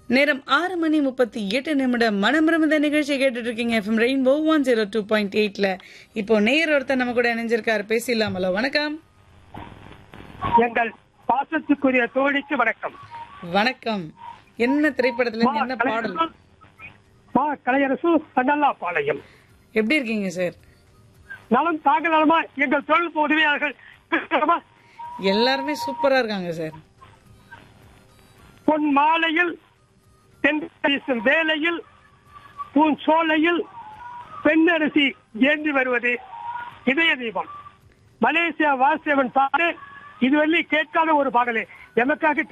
நேரம் ஆறு மணி முப்பத்தி எட்டு நிமிடம் மனமிருந்த நிகழ்ச்சி கேட்டுட்டு இருக்கீங்க FM Rainbow one zero two point எயிட்ல இப்போ நேர் ஒருத்தர் நம்ம கூட இணைஞ்சிருக்காரு பேசிடலாமலோ வணக்கம் எங்கள் பாசத்துக்குரிய தோழிக்கு வணக்கம் வணக்கம் என்ன திரைப்படத்துல இருந்து என்ன பாடல் மா கலையரசு தண்டல்லா பாளையம் எப்படி இருக்கீங்க சார் நலம் தாங்க நலமா எங்கள் தொழில்நுட்ப உதவியாளர்கள் நலமா? எல்லாருமே சூப்பரா இருக்காங்க சார் பொன் மாலையில் தென் வீசும் வேலையில் பூன் சோலையில் பெண்ணரசி ஏந்தி வருவது இதய தீபம் மலேசியா வாசவன் பாடு இதுவரை கேட்காத ஒரு பாடலே எமக்காக